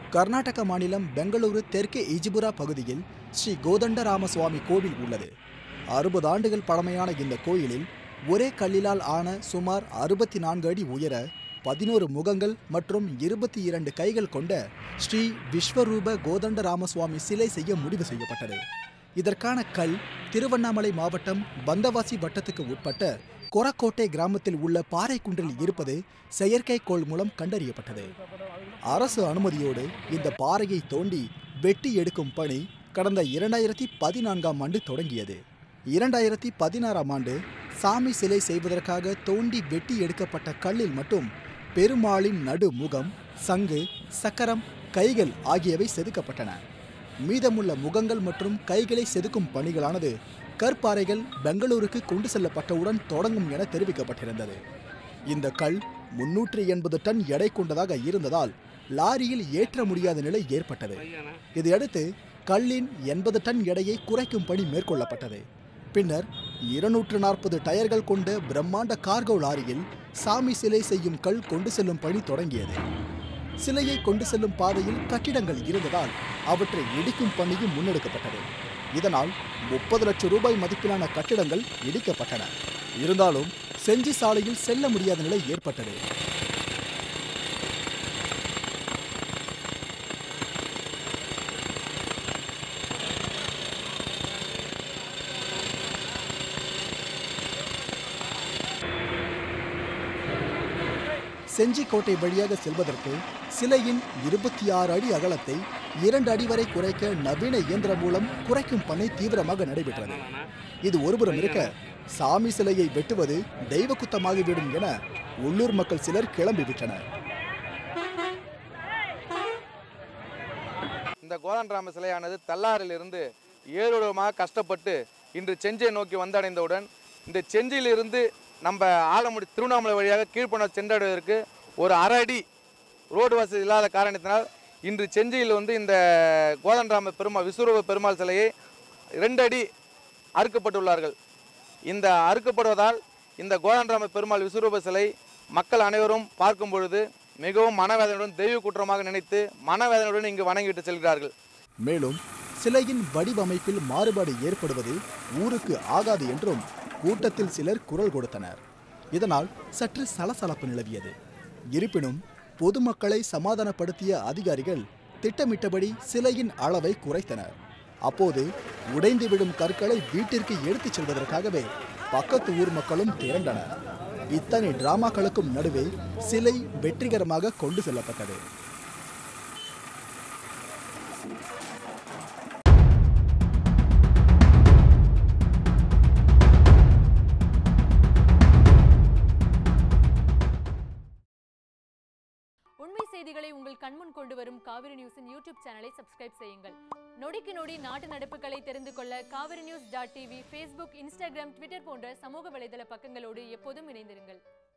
கர்நாடக மாநிலம் பெங்களூரு தெற்கே இஜிபுரா பகுதியில் ஸ்ரீ கோதண்டராம சுவாமி கோவில் உள்ளது அறுபது ஆண்டுகள் பழமையான இந்த கோயிலில் ஒரே கல்லிலால் ஆன சுமார் அறுபத்தி நான்கு அடி உயர பதினோரு முகங்கள் மற்றும் இருபத்தி இரண்டு கைகள் கொண்ட ஸ்ரீ விஸ்வரூப கோதண்டராமசுவாமி சிலை செய்ய முடிவு செய்யப்பட்டது இதற்கான கல் திருவண்ணாமலை மாவட்டம் பந்தவாசி வட்டத்துக்கு உட்பட்ட கொரக்கோட்டை கிராமத்தில் உள்ள பாறைக்குன்றில் இருப்பது செயற்கைக்கோள் மூலம் கண்டறியப்பட்டது அரசு அனுமதியோடு இந்த பாறையை தோண்டி வெட்டி எடுக்கும் பணி கடந்த இரண்டாயிரத்தி பதினான்காம் ஆண்டு தொடங்கியது இரண்டாயிரத்தி பதினாறாம் ஆண்டு சாமி சிலை செய்வதற்காக தோண்டி வெட்டி எடுக்கப்பட்ட கல்லில் மட்டும் பெருமாளின் நடு முகம் சங்கு சக்கரம் கைகள் ஆகியவை செதுக்கப்பட்டன மீதமுள்ள முகங்கள் மற்றும் கைகளை செதுக்கும் பணிகளானது கற்பாறைகள் பெங்களூருக்கு கொண்டு செல்லப்பட்டவுடன் தொடங்கும் என தெரிவிக்கப்பட்டிருந்தது இந்த கல் முன்னூற்றி எண்பது டன் எடை கொண்டதாக இருந்ததால் லாரியில் ஏற்ற முடியாத நிலை ஏற்பட்டது இதையடுத்து கல்லின் எண்பது டன் எடையை குறைக்கும் பணி மேற்கொள்ளப்பட்டது பின்னர் இருநூற்று நாற்பது டயர்கள் கொண்ட பிரம்மாண்ட கார்கோ லாரியில் சாமி சிலை செய்யும் கல் கொண்டு செல்லும் பணி தொடங்கியது சிலையை கொண்டு செல்லும் பாதையில் கட்டிடங்கள் இருந்ததால் அவற்றை இடிக்கும் பணியும் முன்னெடுக்கப்பட்டது இதனால் முப்பது லட்சம் ரூபாய் மதிப்பிலான கட்டிடங்கள் இடிக்கப்பட்டன இருந்தாலும் செஞ்சி சாலையில் செல்ல முடியாத நிலை ஏற்பட்டது செஞ்சி கோட்டை வழியாக செல்வதற்கு சிலையின் இருபத்தி ஆறு அடி அகலத்தை இரண்டு அடி வரை குறைக்க நவீன இயந்திரம் மூலம் குறைக்கும் பணி தீவிரமாக நடைபெற்றது இது ஒருபுறம் இருக்க சாமி சிலையை வெட்டுவது தெய்வ குத்தமாகிவிடும் என உள்ளூர் மக்கள் சிலர் கிளம்பிவிட்டனர் இந்த கோதண்டராம சிலையானது தல்லாரிலிருந்து ஏழுடமாக கஷ்டப்பட்டு இன்று செஞ்சியை நோக்கி வந்தடைந்தவுடன் இந்த செஞ்சியிலிருந்து நம்ம ஆலமுடி திருவண்ணாமலை வழியாக கீழ்ப்பணம் சென்றடைவதற்கு ஒரு அரை அடி ரோடு வசதி இல்லாத காரணத்தினால் இன்று செஞ்சியில் வந்து இந்த கோதண்டராம பெருமாள் விஸ்வரூப பெருமாள் சிலையை ரெண்டு அடி அறுக்கப்பட்டுள்ளார்கள் இந்த அறுக்கப்படுவதால் இந்த கோதண்டராம பெருமாள் விஸ்வரூப சிலை மக்கள் அனைவரும் பார்க்கும் பொழுது மிகவும் மனவேதனையுடன் தெய்வ குற்றமாக நினைத்து மனவேதனையுடன் இங்கு வணங்கிவிட்டு செல்கிறார்கள் மேலும் சிலையின் வடிவமைப்பில் மாறுபாடு ஏற்படுவது ஊருக்கு ஆகாது என்றும் கூட்டத்தில் சிலர் குரல் கொடுத்தனர் இதனால் சற்று சலசலப்பு நிலவியது இருப்பினும் பொதுமக்களை சமாதானப்படுத்திய அதிகாரிகள் திட்டமிட்டபடி சிலையின் அளவை குறைத்தனர் அப்போது உடைந்து விடும் கற்களை வீட்டிற்கு எடுத்துச் செல்வதற்காகவே பக்கத்து ஊர் மக்களும் திரண்டனர் இத்தனை டிராமாக்களுக்கும் நடுவே சிலை வெற்றிகரமாக கொண்டு செல்லப்பட்டது உண்மை செய்திகளை உங்கள் கண்முன் கொண்டு வரும் காவிரி நியூஸின் யூடியூப் சேனலை சப்ஸ்கிரைப் செய்யுங்கள் நொடிக்கு நொடி நாட்டு நடப்புகளை தெரிந்து கொள்ள Kaveri news dot TV Facebook Instagram Twitter போன்ற சமூக வலைதள பக்கங்களோடு எப்போதும் இணைந்திருங்கள்